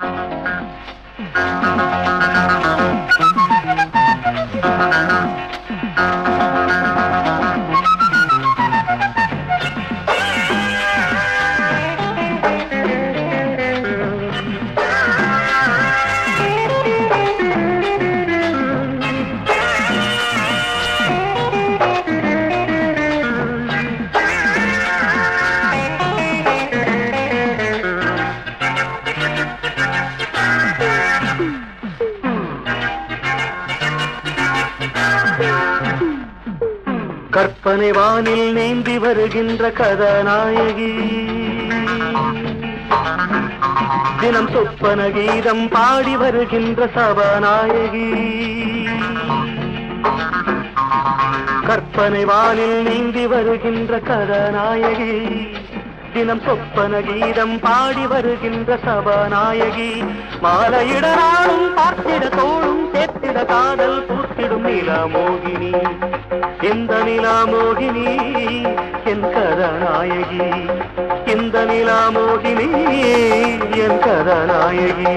கற்பனை வானில் நீந்தி வருகின்ற கதாநாயகி தினம் சொப்பன கீதம் பாடி வருகின்ற சபாநாயகி கற்பனை வானில் நீந்தி வருகின்ற கதாநாயகி தினம் சொப்பன கீதம் பாடி வருகின்ற சபாநாயகி மாலையிட நாளும் பார்த்திட தோளும் சேர்த்திட காதல் பூத்திடும் நிலாமோகினி இந்த நிலாமோகினி என் கதாநாயகி இந்த நிலாமோகினி என் கதாநாயகி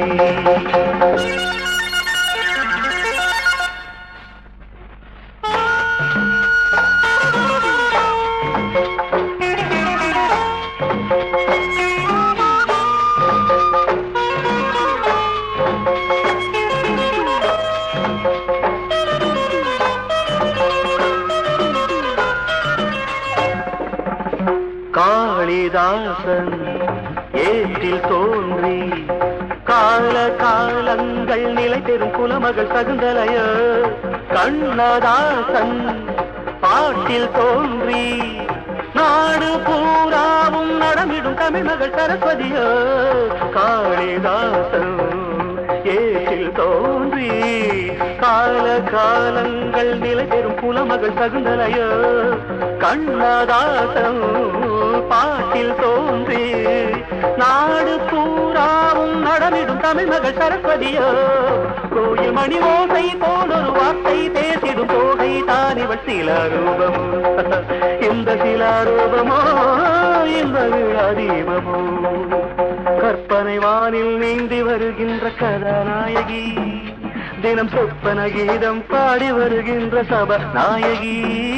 காளிதாசன் ஏற்றில் தோன்றி கால காலங்கள் நிலை பெறும் குலமகள் சகுந்தலைய கண்ணதாசன் பாட்டில் தோன்றி நாடு பூராவும் நடமிடும் தமிழ்மகள் சரஸ்வதிய காளிதாசன் ஏற்றில் தோன்றி கால காலங்கள் நிலை பெறும் குலமகள் சகுந்தலைய கண்ணதாசம் பாட்டில் தோன்றி நாடு பூராவும் நடமிடும் தமிழ்மகள் சரஸ்வதியோ கோயில் மணி ஓசை போலொரு வார்த்தை பேசிடும் தோகை தான் இவள் சிலாரூபம் இந்த சிலாரூபமோ இந்த விழாதீபமோ கற்பனை வானில் நீந்தி வருகின்ற கதாநாயகி தினம் சொப்பன கீதம் பாடி வருகின்ற சப நாயகி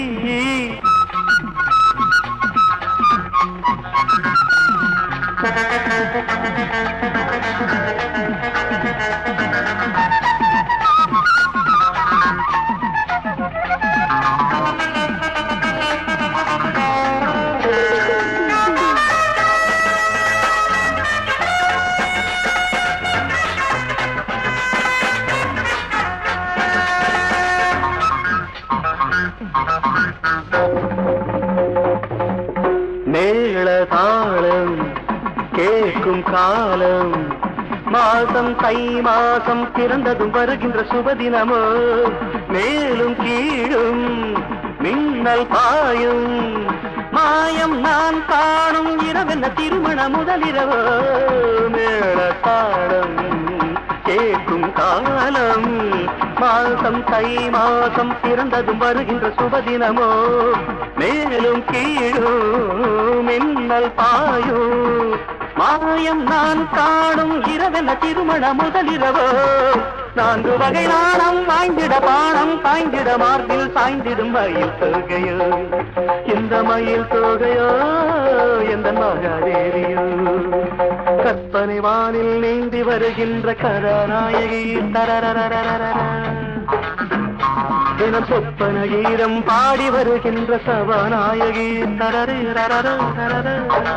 மேள தாளம் கேட்கும் காலம் மாசம் தை மாசம் பிறந்ததும் வருகின்ற சுபதினமோ மேலும் கீழும் மின்னல் பாயும் மாயம் நான் காணும் இரவென்ன திருமண முதலிரவோ மேள தாளம் கேட்கும் காலம் மாசம் தை மாசம் பிறந்ததும் வருகின்ற சுபதினமோ மேலும் கீழும் மின்னல் பாயோ மாயம் நான் காணும் இரவென திருமண முதலிரவோ நான்கு வகை நாணம் வாய்ந்திட பானம் பாய்ந்திட மார்பில் சாய்ந்திடும் மயில் தொகையோ இந்த மயில் தொகையோ எந்த மகாதேவியோ கற்பனை வானில் நீந்தி வருகின்ற கதாநாயகி தரரரரரர தினம் சொப்பன கீதம் பாடி வருகின்ற சபாநாயகி தரரரரரரர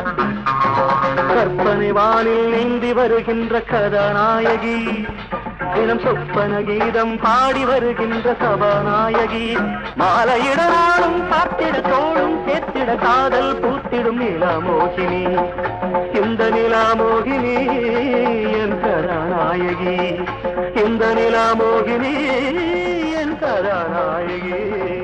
கற்பனை வானில் நீந்தி வருகின்ற கதாநாயகி தினம் சொப்பன கீதம் பாடி வருகின்ற சபாநாயகி மாலையிட நாளும் பார்த்திட தோளும் சேர்த்திட காதல் பூத்திடும் நிலாமோகினி இந்த நிலாமோகினி என் கதாநாயகி இந்த நிலாமோகினி என் கதாநாயகி